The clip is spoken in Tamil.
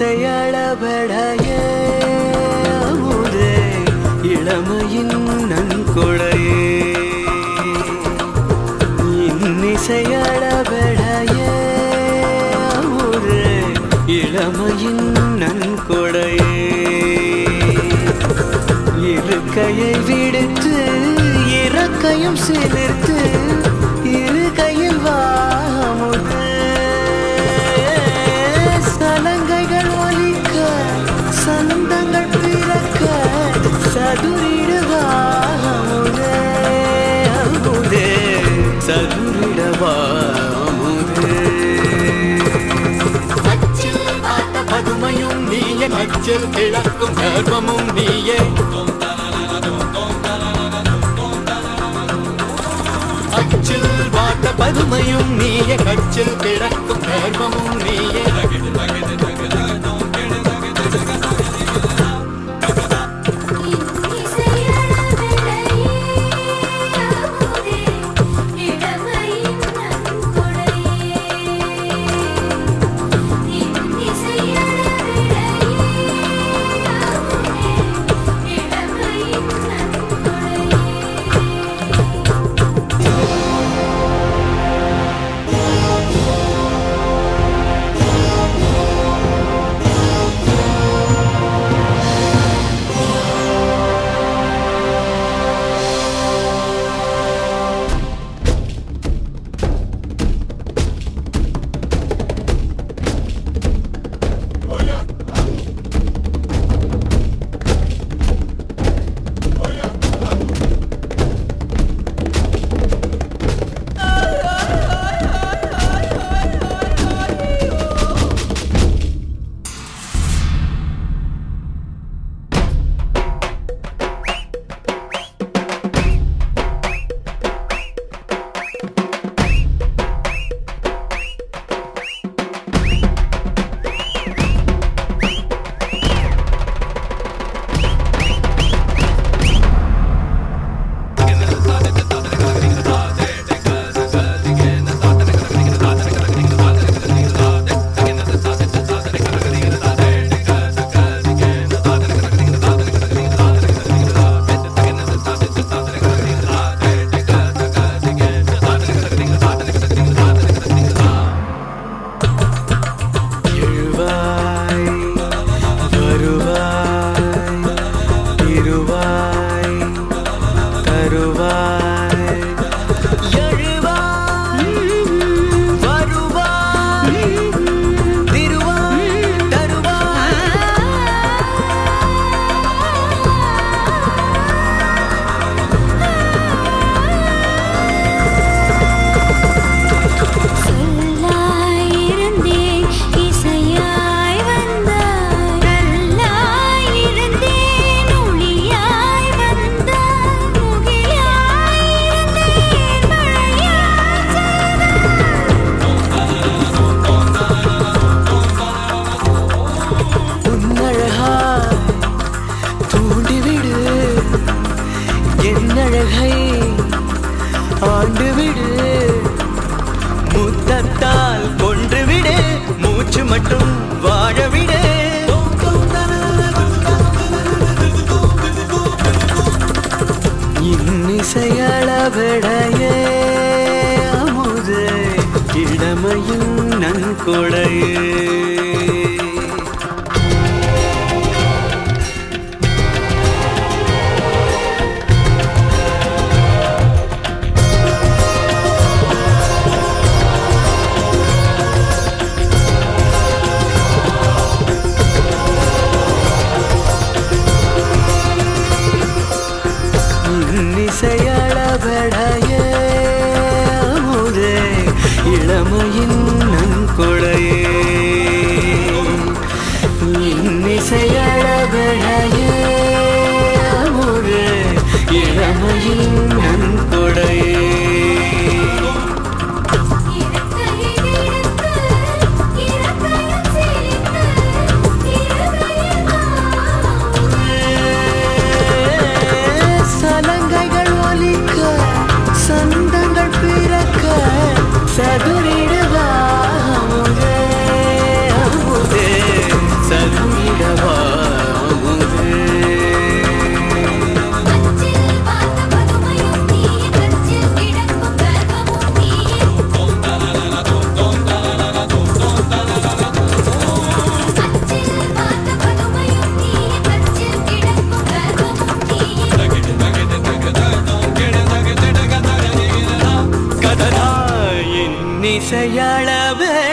இன்னிசையளபடையே அமுதே இளமையின் நன்கொடையே இன்னிசையளபடையே அமுதே இளமையின் நன்கொடையே இருக்கையை விடுத்து இறக்கையும் சிலிர்த்து இரு கையில் வாமுது சலங்கைகள் ஒலிக்க சந்தங்கள் பிறக்க சதுரிடுவாமுதே அமுதே சதுரிடவாமுதே அச்சில் ஆட்ட பதுமையும் நீயே நச்சில் கிழக்கும் கர்ப்பமும் நீயே அச்சில் வாட்ட பதுமையும் நீயே கச்சில் கிழக்கும் கர்ப்பமும் நீயே எழுவாய் வருவாய் திருவாய் தருவாய் எழுவாய் வருவாய் திருவாய் தருவாய் சொல்லாயிருந்தே இசையாய் வந்தாய் கல்லாயிருந்தேன் ஒளியாய் வந்தாய் முகிலாயிருந்தேன் மழையாய் உன்னழகாய் தூண்டிவிடு என்னழகை ஆண்டுவிடு முத்தத்தால் கொன்றுவிடு மூச்சு மட்டும் வாழவிடு இன்னிசையளவிடையே அமுதே இளமையின் நன்கொடையே இன்னிசையளபடையே அமுதே இளமையின் நன்கொடையே இசையளவே